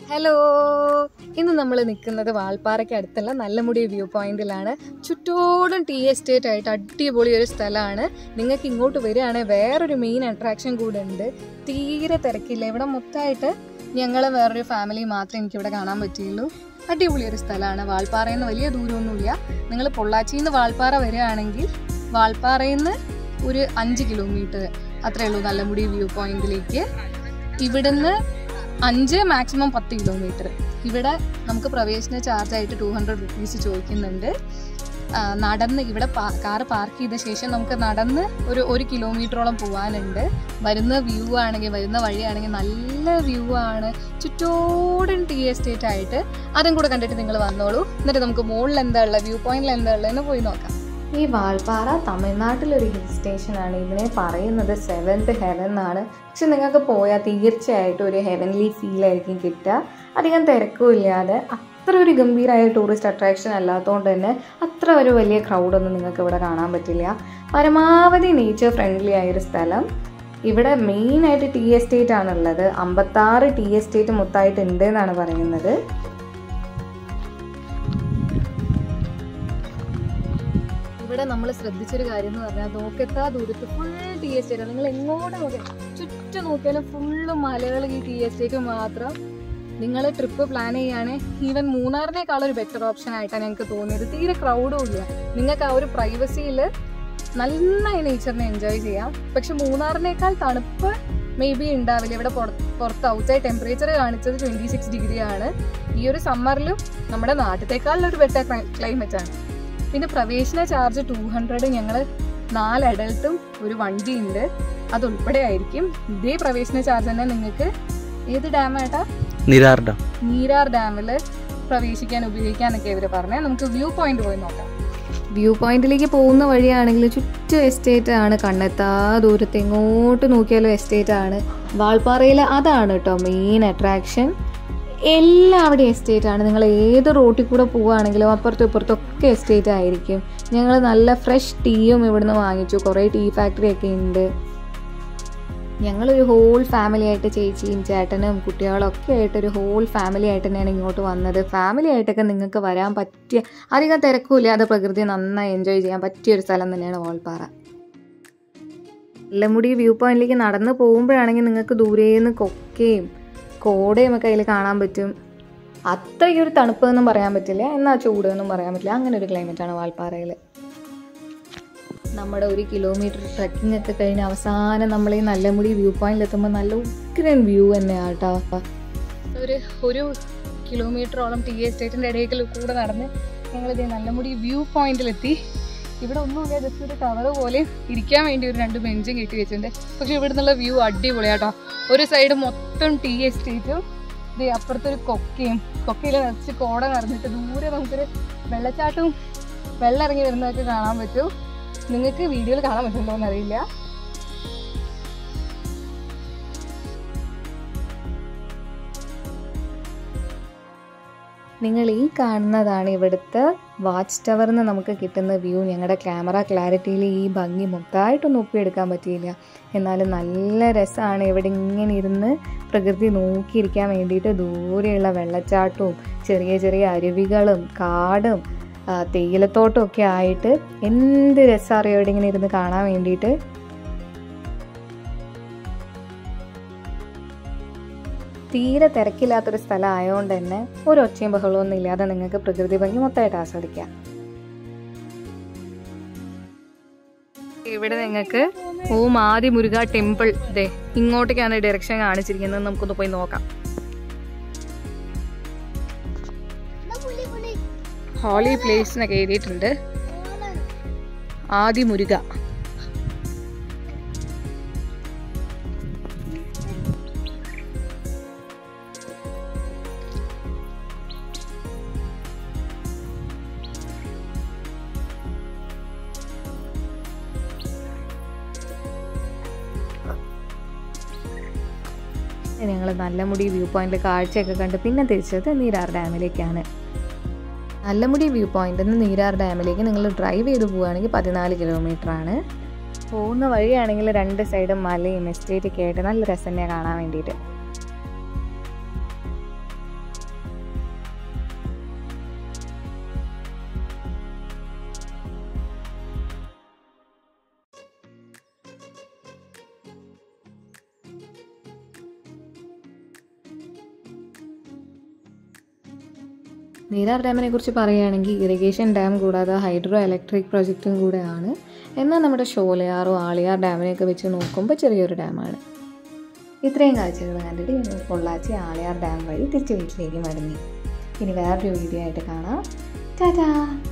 hello ഇന്ന് നമ്മൾ നിൽക്കുന്നത് വാൾപ്പാറയ്ക്ക് അടുത്തുള്ള നല്ലമുടി വ്യൂ പോയിന്റിലാണ് ചുറ്റോടും ടീ എസ്റ്റേറ്റ് ആയിട്ട് അടിപൊളി ഒരു സ്ഥലമാണ് നിങ്ങൾക്ക് ഇങ്ങോട്ട് വരികയാണെങ്കിൽ വേറൊരു മെയിൻ അട്രാക്ഷൻ കൂടെ ഉണ്ട് തീരെ തിരക്കില്ല ഇവിടെ മൊത്തമായിട്ട് ഞങ്ങൾ വേറൊരു ഫാമിലി മാത്രമേ എനിക്കിവിടെ കാണാൻ പറ്റിയുള്ളൂ അടിപൊളി ഒരു സ്ഥലമാണ് വാൾപ്പാറയിൽ നിന്ന് വലിയ ദൂരമൊന്നുമില്ല നിങ്ങൾ പൊള്ളാച്ചിയിൽ നിന്ന് വാൾപ്പാറ വരികയാണെങ്കിൽ വാൾപ്പാറയിൽ നിന്ന് ഒരു അഞ്ച് കിലോമീറ്റർ അത്രേ ഉള്ളൂ നല്ലമുടി വ്യൂ പോയിന്റിലേക്ക് ഇവിടുന്ന് അഞ്ച് മാക്സിമം പത്ത് കിലോമീറ്റർ ഇവിടെ നമുക്ക് പ്രവേശന ചാർജ് ആയിട്ട് ടു ഹൺഡ്രഡ് റുപ്പീസ് ചോദിക്കുന്നുണ്ട് ആ, നടന്ന് ഇവിടെ കാർ പാർക്ക് ചെയ്ത ശേഷം നമുക്ക് നടന്ന് ഒരു ഒരു കിലോമീറ്ററോളം പോകാനുണ്ട് വരുന്ന വ്യൂ ആണെങ്കിൽ വരുന്ന വഴിയാണെങ്കിൽ നല്ല വ്യൂ ആണ് ചുറ്റോടും ടീ എസ്റ്റേറ്റ് ആയിട്ട് അതും കൂടെ കണ്ടിട്ട് നിങ്ങൾ വന്നോളൂ എന്നിട്ട് നമുക്ക് മുകളിൽ എന്താ ഉള്ളത് വ്യൂ പോയിന്റിൽ എന്താ ഉള്ളതെന്ന് പോയി നോക്കാം ഈ വാൾപ്പാറ തമിഴ്നാട്ടിലൊരു ഹിൽ സ്റ്റേഷനാണ് ഇതിനെ പറയുന്നത് സെവൻത് ഹെവൻ എന്നാണ് പക്ഷെ നിങ്ങൾക്ക് പോയാൽ തീർച്ചയായിട്ടും ഒരു ഹെവൻലി ഫീൽ ആയിരിക്കും കിട്ടുക അധികം തിരക്കുമില്ലാതെ അത്ര ഒരു ഗംഭീരമായ ടൂറിസ്റ്റ് അട്രാക്ഷൻ അല്ലാത്തതുകൊണ്ട് തന്നെ അത്ര ഒരു വലിയ ക്രൗഡൊന്നും നിങ്ങൾക്ക് ഇവിടെ കാണാൻ പറ്റില്ല പരമാവധി നേച്ചർ ഫ്രണ്ട്ലി ആയൊരു സ്ഥലം ഇവിടെ മെയിനായിട്ട് ടീ എസ്റ്റേറ്റ് ആണുള്ളത് അമ്പത്താറ് ടീ എസ്റ്റേറ്റ് മൊത്തമായിട്ട് ഉണ്ട് എന്നാണ് പറയുന്നത് ഇവിടെ നമ്മൾ ശ്രദ്ധിച്ചൊരു കാര്യം എന്ന് പറഞ്ഞാൽ നോക്കെത്താ ദൂരത്ത് ഫുൾ ടീ എസ്റ്റേറ്റ് നിങ്ങൾ എങ്ങോട്ട് നോക്കിയാൽ ചുറ്റും നോക്കിയാലും ഫുള്ള് മലകൾ ഈ ടീ എസ്റ്റേറ്റ് മാത്രം നിങ്ങൾ ട്രിപ്പ് പ്ലാൻ ചെയ്യുകയാണെങ്കിൽ ഈവൻ മൂന്നാറിനേക്കാൾ ഒരു ബെറ്റർ ഓപ്ഷൻ ആയിട്ടാണ് ഞങ്ങൾക്ക് തോന്നിയത് തീരെ ക്രൗഡും ഇല്ല നിങ്ങൾക്ക് ആ ഒരു പ്രൈവസിയിൽ നന്നായി നേച്ചറിനെ എൻജോയ് ചെയ്യാം പക്ഷെ മൂന്നാറിനേക്കാൾ തണുപ്പ് മേ ബി ഉണ്ടാവില്ല ഇവിടെ പുറത്ത് പുറത്ത് ഔട്ട്സൈഡ് ടെമ്പറേച്ചർ കാണിച്ചത് ട്വൻറ്റി സിക്സ് ഡിഗ്രി ആണ് ഈ ഒരു സമ്മറിലും നമ്മുടെ നാട്ടിലേക്കാളും ഒരു ബെറ്റർ ക്ലൈമറ്റ് ആണ് പിന്നെ പ്രവേശന ചാർജ് ടു ഹൺഡ്രഡ് ഞങ്ങൾ നാല് അഡൽട്ടും ഒരു വണ്ടി ഉണ്ട് അത് ഉൾപ്പെടെ ആയിരിക്കും ഇതേ പ്രവേശന ചാർജ് തന്നെ നിങ്ങൾക്ക് ഏത് ഡാമായിട്ടാ നിരാർഡം നീരാർ ഡാമിൽ പ്രവേശിക്കാൻ ഉപയോഗിക്കാനൊക്കെ ഇവർ പറഞ്ഞേ നമുക്ക് വ്യൂ പോയിന്റ് പോയി നോക്കാം വ്യൂ പോയിന്റിലേക്ക് പോകുന്ന വഴിയാണെങ്കിൽ ചുറ്റും എസ്റ്റേറ്റ് ആണ് കണ്ണെത്താ ദൂരത്ത് എങ്ങോട്ട് നോക്കിയാലും എസ്റ്റേറ്റ് ആണ് വാൾപ്പാറയിൽ അതാണ് കേട്ടോ മെയിൻ അട്രാക്ഷൻ എല്ലാവിടെയും എസ്റ്റേറ്റ് ആണ് നിങ്ങൾ ഏത് റോട്ടിൽ കൂടെ പോവുകയാണെങ്കിലും അപ്പുറത്തും ഇപ്പുറത്തും ഒക്കെ എസ്റ്റേറ്റ് ആയിരിക്കും ഞങ്ങൾ നല്ല ഫ്രഷ് ടീയും ഇവിടുന്ന് വാങ്ങിച്ചു കുറേ ടീ ഫാക്ടറി ഒക്കെ ഉണ്ട് ഞങ്ങളൊരു ഹോൾ ഫാമിലി ആയിട്ട് ചേച്ചിയും ചേട്ടനും കുട്ടികളും ഒക്കെ ആയിട്ട് ഒരു ഹോൾ ഫാമിലി ആയിട്ട് തന്നെയാണ് ഇങ്ങോട്ട് വന്നത് ഫാമിലി ആയിട്ടൊക്കെ നിങ്ങൾക്ക് വരാൻ പറ്റിയ അധികം തിരക്കുമില്ലാതെ പ്രകൃതി നന്നായി എൻജോയ് ചെയ്യാൻ പറ്റിയ ഒരു സ്ഥലം തന്നെയാണ് വാൾപ്പാറ എല്ലമുടി വ്യൂ പോയിന്റിലേക്ക് നടന്നു പോകുമ്പോഴാണെങ്കിൽ നിങ്ങൾക്ക് ദൂരേന്ന് കൊക്കയും കോടയും ഒക്കെ അതിൽ കാണാൻ പറ്റും അത്രയ്ക്കൊരു തണുപ്പ് എന്നും പറയാൻ പറ്റില്ല എന്നാൽ ചൂട് എന്നും പറയാൻ പറ്റില്ല അങ്ങനെ ഒരു ക്ലൈമറ്റാണ് വാൾപ്പാറയിൽ നമ്മുടെ ഒരു കിലോമീറ്റർ ട്രക്കിംഗ് ഒക്കെ കഴിഞ്ഞ് അവസാനം നമ്മൾ ഈ നല്ലമുടി വ്യൂ പോയിന്റിൽ എത്തുമ്പോൾ നല്ല ഉഗ്രൻ വ്യൂ തന്നെയാണ് കേട്ടോ ഒരു ഒരു കിലോമീറ്ററോളം ടീ എസ്റ്റേറ്റിൻ്റെ ഇടയിൽ കൂടെ നടന്ന് ഞങ്ങളിത് നല്ലമുടി വ്യൂ പോയിന്റിലെത്തി ഇവിടെ ഒന്നുമില്ല ജസ്റ്റ് ഒരു കവർ പോലെ ഇരിക്കാൻ വേണ്ടി ഒരു രണ്ട് ബെഞ്ചും കെട്ടി വെച്ചിട്ടുണ്ട് പക്ഷെ ഇവിടെ നിന്നുള്ള വ്യൂ അടിപൊളിയാട്ടോ ഒരു സൈഡ് മൊത്തം ടീ എസ്റ്റേറ്റും ഇത് അപ്പുറത്തൊരു കൊക്കയും കൊക്കയിൽ നിറച്ച് കോട നിറഞ്ഞിട്ട് ദൂരെ നമുക്കൊരു വെള്ളച്ചാട്ടവും വെള്ളം ഇറങ്ങി വരുന്നതൊക്കെ കാണാൻ പറ്റും നിങ്ങൾക്ക് വീഡിയോയിൽ കാണാൻ പറ്റുന്നുണ്ടോ എന്നറിയില്ല നിങ്ങൾ ഈ കാണുന്നതാണ് ഇവിടുത്തെ വാച്ച് ടവറിൽ നിന്ന് നമുക്ക് കിട്ടുന്ന വ്യൂ ഞങ്ങളുടെ ക്യാമറ ക്ലാരിറ്റിയിൽ ഈ ഭംഗി മൊത്തമായിട്ടൊന്നും ഒപ്പിയെടുക്കാൻ പറ്റിയില്ല എന്നാലും നല്ല രസമാണ് ഇവിടെ ഇങ്ങനെ ഇരുന്ന് പ്രകൃതി നോക്കിയിരിക്കാൻ വേണ്ടിയിട്ട് ദൂരെയുള്ള വെള്ളച്ചാട്ടവും ചെറിയ ചെറിയ അരുവികളും കാടും ആ, തേയിലത്തോട്ടവും ഒക്കെ ആയിട്ട് എന്ത് രസമറിയോ ഇവിടെ ഇങ്ങനെ ഇരുന്ന് കാണാൻ വേണ്ടിയിട്ട് തീരെ തിരക്കില്ലാത്തൊരു സ്ഥലം ആയതുകൊണ്ട് തന്നെ ഒരു ഒച്ചയും ബഹളവും ഒന്നും ഇല്ലാതെ നിങ്ങൾക്ക് പ്രകൃതി ഭംഗി മൊത്തമായിട്ട് ആസ്വദിക്കാം ഇവിടെ നിങ്ങൾക്ക് ഓം ആദി മുരുക ടെമ്പിൾ ദേ ഇങ്ങോട്ടേക്കാണ് ഡയറക്ഷൻ കാണിച്ചിരിക്കുന്നത് നമുക്കൊന്ന് പോയി നോക്കാം ഹോളി പ്ലേസ് എന്നൊക്കെ എഴുതിയിട്ടുണ്ട് ആദി മുരുക ഞങ്ങൾ നല്ലമുടി വ്യൂ പോയിന്റിൽ കാഴ്ചയൊക്കെ കണ്ട് പിന്നെ തിരിച്ചത് നീരാർ ഡാമിലേക്കാണ് നല്ലമുടി വ്യൂ പോയിന്റിൽ നിന്ന് നീരാർ ഡാമിലേക്ക് നിങ്ങൾ ഡ്രൈവ് ചെയ്ത് പോവുകയാണെങ്കിൽ പതിനാല് കിലോമീറ്റർ ആണ് പോകുന്ന വഴിയാണെങ്കിൽ രണ്ട് സൈഡും മലയും എസ്റ്റേറ്റ് ഒക്കെ ആയിട്ട് നല്ല രസം തന്നെയാണ് കാണാൻ വേണ്ടിയിട്ട് നീരാർ ഡാമിനെ കുറിച്ച് പറയുകയാണെങ്കിൽ ഇറിഗേഷൻ ഡാം കൂടാതെ ഹൈഡ്രോ ഇലക്ട്രിക് പ്രൊജക്റ്റും കൂടെയാണ് എന്നാൽ നമ്മുടെ ഷോലയാറോ ആളിയാർ ഡാമിനെയൊക്കെ വെച്ച് നോക്കുമ്പോൾ ചെറിയൊരു ഡാമാണ് ഇത്രയും കാഴ്ചകൾ കണ്ടിട്ട് ഞങ്ങൾ പൊള്ളാച്ചി ആളിയാർ ഡാം വഴി തിരിച്ച് വീട്ടിലേക്ക് മടങ്ങി ഇനി വേറൊരു വീഡിയോ ആയിട്ട് കാണാം ടാറ്റാ